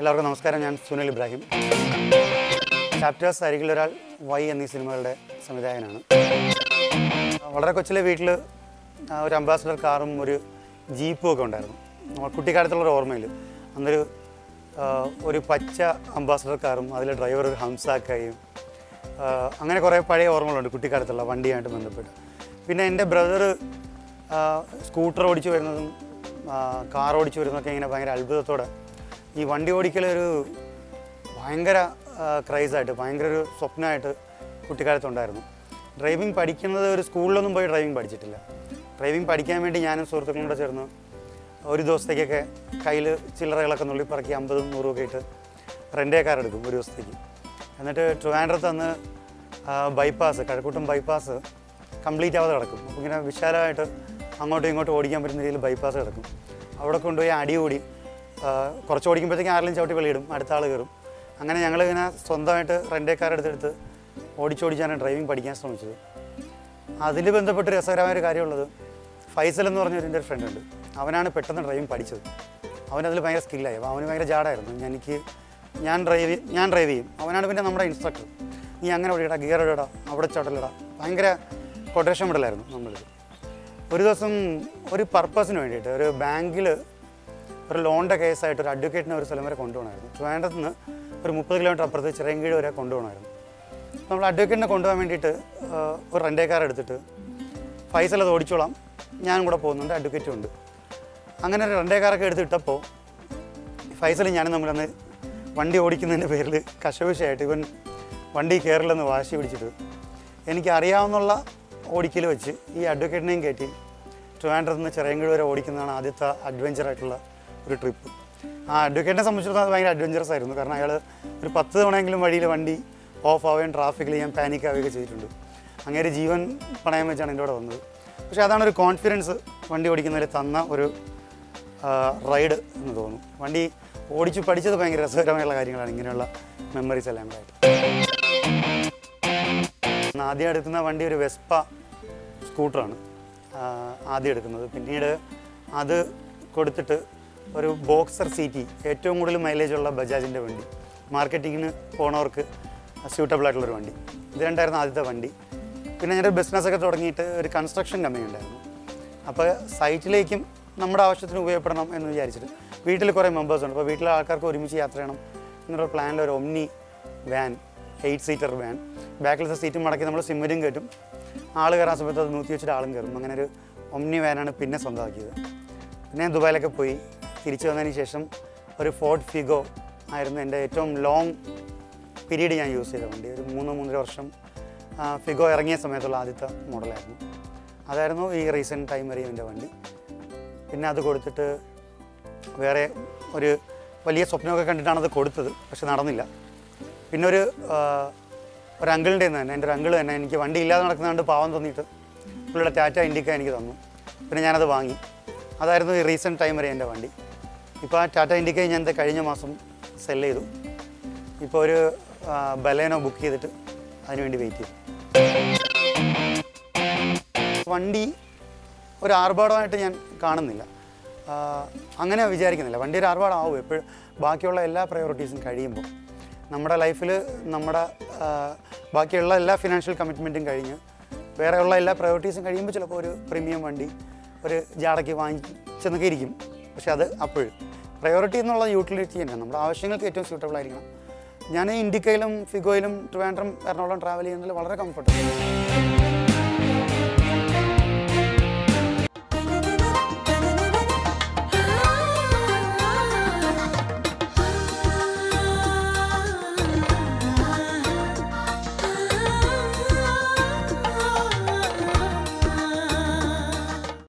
എല്ലാവർക്കും നമസ്കാരം ഞാൻ സുനിൽ ഇബ്രാഹിം ചാപ്റ്റേഴ്സ് അരികിലൊരാൾ വൈ എന്നീ സിനിമകളുടെ സംവിധായകനാണ് വളരെ കൊച്ചിലെ വീട്ടിൽ ഒരു അംബാസഡർ കാറും ഒരു ജീപ്പും ഒക്കെ ഉണ്ടായിരുന്നു നമ്മൾ കുട്ടിക്കാലത്തുള്ള ഒരു ഓർമ്മയിൽ അന്നൊരു ആ, ഒരു പച്ച അംബാസഡർ കാറും അതിലെ ഡ്രൈവർ ഒരു ഹംസാക്കായും ആ, അങ്ങനെ കുറേ പഴയ ഓർമ്മകളുണ്ട് കുട്ടിക്കാലത്തുള്ള വണ്ടിയായിട്ട് ബന്ധപ്പെട്ട് പിന്നെ എൻ്റെ ബ്രദർ സ്കൂട്ടർ ഓടിച്ചു വരുന്നതും കാർ ഓടിച്ചു വരുന്നതൊക്കെ ഇങ്ങനെ ഭയങ്കര അത്ഭുതത്തോടെ ഈ വണ്ടി ഓടിക്കലൊരു ഭയങ്കര ക്രൈസായിട്ട് ഭയങ്കര ഒരു സ്വപ്നമായിട്ട് കുട്ടിക്കാലത്തുണ്ടായിരുന്നു ഡ്രൈവിംഗ് പഠിക്കുന്നത് ഒരു സ്കൂളിലൊന്നും പോയി ഡ്രൈവിംഗ് പഠിച്ചിട്ടില്ല ഡ്രൈവിംഗ് പഠിക്കാൻ വേണ്ടി ഞാനും സുഹൃത്തുക്കളും കൂടെ ചേർന്ന് ഒരു ദിവസത്തേക്കൊക്കെ കയ്യിൽ ചില്ലറകളൊക്കെ നുള്ളിപ്പറക്കി അമ്പതും നൂറും ഒക്കെ ഇട്ട് റെൻ്റേ കാർ എടുക്കും ഒരു ദിവസത്തേക്ക് എന്നിട്ട് ട്രിവാൻഡ്രത്ത് അന്ന് ബൈപ്പാസ് കഴക്കൂട്ടം ബൈപ്പാസ് കംപ്ലീറ്റ് ആവാതെ കിടക്കും അപ്പോൾ ഇങ്ങനെ വിശാലമായിട്ട് അങ്ങോട്ടും ഇങ്ങോട്ടും ഓടിക്കാൻ പറ്റുന്ന രീതിയിൽ ബൈപ്പാസ് കിടക്കും അവിടെ കൊണ്ടുപോയി അടി കൂടി ആ, കുറച്ച് ഓടിക്കുമ്പോഴത്തേക്കും ആരെങ്കിലും ചവിട്ടി വെളിയിടും അടുത്ത ആൾ കയറും അങ്ങനെ ഞങ്ങളിങ്ങനെ സ്വന്തമായിട്ട് റെൻ്റേ കാർ എടുത്തെടുത്ത് ഓടിച്ചോടിച്ചാണ് ഡ്രൈവിംഗ് പഠിക്കാൻ ശ്രമിച്ചത് അതിൽ ബന്ധപ്പെട്ട് രസകരമായ ഒരു കാര്യമുള്ളത് ഫൈസൽ എന്ന് പറഞ്ഞ എൻ്റെ ഒരു ഫ്രണ്ട് ഉണ്ട് അവനാണ് പെട്ടെന്ന് ഡ്രൈവിംഗ് പഠിച്ചത് അവനതിൽ ഭയങ്കര സ്കില്ലായി അപ്പോൾ അവന് ഭയങ്കര ജാടായിരുന്നു എനിക്ക് ഞാൻ ഡ്രൈവ് ഞാൻ ഡ്രൈവ് ചെയ്യും അവനാണ് പിന്നെ നമ്മുടെ ഇൻസ്ട്രക്ടർ നീ അങ്ങനെ ഓടിയിടാ ഗിയർ ഇടാ അവിടെ ചവിട്ടലിടാ ഭയങ്കര കൊട്ടേഷൻ വിടലായിരുന്നു നമ്മളിത് ഒരു ദിവസം ഒരു പർപ്പസിന് വേണ്ടിയിട്ട് ഒരു ബാങ്കിൽ ഒരു ലോണിൻ്റെ കേസായിട്ട് ഒരു അഡ്വക്കേറ്റിനെ ഒരു സ്ഥലം വരെ കൊണ്ടുപോകണമായിരുന്നു ട്രിവാൻഡ്രത്ത് നിന്ന് ഒരു മുപ്പത് കിലോമീറ്റർ അപ്പുറത്ത് ചിറയൻകീഴ് വരെ കൊണ്ടുപോകണമായിരുന്നു നമ്മൾ അഡ്വക്കേറ്റിനെ കൊണ്ടുപോകാൻ വേണ്ടിയിട്ട് ആ, ഒരു റെൻ്റേ കാർ എടുത്തിട്ട് ഫൈസൽ അത് ഓടിച്ചോളാം ഞാനും കൂടെ പോകുന്നുണ്ട് അഡ്വക്കേറ്റും ഉണ്ട് അങ്ങനെ ഒരു റെൻ്റേ കാറൊക്കെ എടുത്തിട്ടപ്പോൾ ഫൈസൽ ഞാനും തമ്മിലന്ന് വണ്ടി ഓടിക്കുന്നതിൻ്റെ പേരിൽ കശവിശയായിട്ട് ഇവൻ വണ്ടി കയറില്ലെന്ന് വാശി പിടിച്ചിട്ട് എനിക്ക് അറിയാവുന്നുള്ള ഓടിക്കൽ വെച്ച് ഈ അഡ്വക്കേറ്റിനെയും കയറ്റി ട്രിവാൻഡ്രത്ത് നിന്ന് ചിറയൻകീഴ് വരെ ഓടിക്കുന്നതാണ് ആദ്യത്തെ അഡ്വഞ്ചർ ആയിട്ടുള്ള ഒരു ട്രിപ്പ് ആ അഡ്വക്കേറ്റിനെ സംബന്ധിച്ചിടത്തോളം അത് ഭയങ്കര അഡ്വഞ്ചറസ് ആയിരുന്നു കാരണം അയാൾ ഒരു പത്ത് തവണയെങ്കിലും വഴിയിൽ വണ്ടി ഓഫ് ആവുകയും ട്രാഫിക്കിൽ ഞാൻ പാനിക് ആവുകയൊക്കെ ചെയ്തിട്ടുണ്ട് അങ്ങനെ ജീവൻ പണയം വെച്ചാണ് എൻ്റെ കൂടെ വന്നത് പക്ഷേ അതാണ് ഒരു കോൺഫിഡൻസ് വണ്ടി ഓടിക്കുന്നതിൽ തന്ന ഒരു റൈഡ് എന്ന് തോന്നുന്നു വണ്ടി ഓടിച്ച് പഠിച്ചത് ഭയങ്കര രസകരമായുള്ള കാര്യങ്ങളാണ് ഇങ്ങനെയുള്ള മെമ്മറീസ് എല്ലാം കൂടെ ആയിട്ട് അന്ന് ആദ്യം എടുക്കുന്ന വണ്ടി ഒരു വെസ്പ സ്കൂട്ടറാണ് ആദ്യം എടുക്കുന്നത് പിന്നീട് അത് കൊടുത്തിട്ട് ഒരു ബോക്സർ സീറ്റി ഏറ്റവും കൂടുതൽ മൈലേജ് ഉള്ള ബജാജിൻ്റെ വണ്ടി മാർക്കറ്റിങ്ങിന് പോണവർക്ക് സ്യൂട്ടബിൾ ആയിട്ടുള്ളൊരു വണ്ടി ഇത് രണ്ടായിരുന്നു ആദ്യത്തെ വണ്ടി പിന്നെ ഞാനൊരു ബിസിനസ്സൊക്കെ തുടങ്ങിയിട്ട് ഒരു കൺസ്ട്രക്ഷൻ കമ്പനി ഉണ്ടായിരുന്നു അപ്പോൾ സൈറ്റിലേക്കും നമ്മുടെ ആവശ്യത്തിന് ഉപയോഗപ്പെടണം എന്ന് വിചാരിച്ചിട്ട് വീട്ടിൽ കുറേ മെമ്പേഴ്സ് ഉണ്ട് അപ്പോൾ വീട്ടിലെ ആൾക്കാർക്ക് ഒരുമിച്ച് യാത്ര ചെയ്യണം എന്നുള്ള പ്ലാനിൽ ഒരു Omni van eight seater van ബാക്കിലത്തെ സീറ്റും മടക്കി നമ്മൾ സിമ്മരും കയറ്റും ആൾ കയറാൻ സമയത്ത് അത് നൂറ്റി വെച്ചിട്ട് ആളും കയറും അങ്ങനെ ഒരു ഒമ്നി വാനാണ് പിന്നെ സ്വന്തമാക്കിയത് പിന്നെ ഞാൻ ദുബായിലൊക്കെ പോയി തിരിച്ചു വന്നതിന് ശേഷം ഒരു ഫോർട്ട് ഫിഗോ ആയിരുന്നു എൻ്റെ ഏറ്റവും ലോങ് പീരീഡ് ഞാൻ യൂസ് ചെയ്ത വണ്ടി ഒരു മൂന്ന് മൂന്നര വർഷം ആ, ഫിഗോ ഇറങ്ങിയ സമയത്തുള്ള ആദ്യത്തെ മോഡലായിരുന്നു അതായിരുന്നു ഈ റീസെൻറ്റ് ടൈം വരെയും എൻ്റെ വണ്ടി പിന്നെ അത് കൊടുത്തിട്ട് വേറെ ഒരു വലിയ സ്വപ്നമൊക്കെ കണ്ടിട്ടാണ് അത് കൊടുത്തത് പക്ഷെ നടന്നില്ല പിന്നെ ഒരു ആ, ഒരു അങ്കിളിൻ്റെ തന്നെ എൻ്റെ ഒരു അങ്കിൾ തന്നെ എനിക്ക് വണ്ടി ഇല്ലാതെ നടക്കുന്നതുകൊണ്ട് പാവം തോന്നിയിട്ട് പുള്ളിയുടെ ടാറ്റ ഇൻഡിക്ക എനിക്ക് തന്നു പിന്നെ ഞാനത് വാങ്ങി അതായിരുന്നു ഈ റീസെൻറ്റ് ടൈം വരെ എൻ്റെ വണ്ടി ഇപ്പോൾ ആ ടാറ്റ ഇൻഡിക്ക ഞാൻ ദേ കഴിഞ്ഞ മാസം സെൽ ചെയ്തു ഇപ്പോൾ ഒരു ആ, ബലേനോ ബുക്ക് ചെയ്തിട്ട് അതിനുവേണ്ടി വെയിറ്റ് ചെയ്തു വണ്ടി ഒരു ആർഭാടമായിട്ട് ഞാൻ കാണുന്നില്ല ആ, അങ്ങനെ വിചാരിക്കുന്നില്ല വണ്ടി ഒരു ആർഭാടമാവും എപ്പോഴും ബാക്കിയുള്ള എല്ലാ പ്രയോറിറ്റീസും കഴിയുമ്പോൾ നമ്മുടെ ലൈഫിൽ നമ്മുടെ ആ, ബാക്കിയുള്ള എല്ലാ ഫിനാൻഷ്യൽ കമ്മിറ്റ്മെൻറ്റും കഴിഞ്ഞ് വേറെയുള്ള എല്ലാ പ്രയോറിറ്റീസും കഴിയുമ്പോൾ ചിലപ്പോൾ ഒരു പ്രീമിയം വണ്ടി ഒരു ജാടയ്ക്ക് വാങ്ങിച്ചെന്നൊക്കെ ഇരിക്കും പക്ഷെ അത് അപ്പോഴും പ്രയോറിറ്റി എന്നുള്ള യൂട്ടിലിറ്റി തന്നെയാണ് നമ്മുടെ ആവശ്യങ്ങൾക്ക് ഏറ്റവും സ്യൂട്ടബിൾ ആയിരിക്കണം ഞാൻ ഇൻഡിക്കയിലും ഫിഗോയിലും ട്രിവാൻഡ്രം എറണാകുളം ട്രാവൽ ചെയ്യുന്നതിൽ വളരെ കംഫർട്ടബിൾ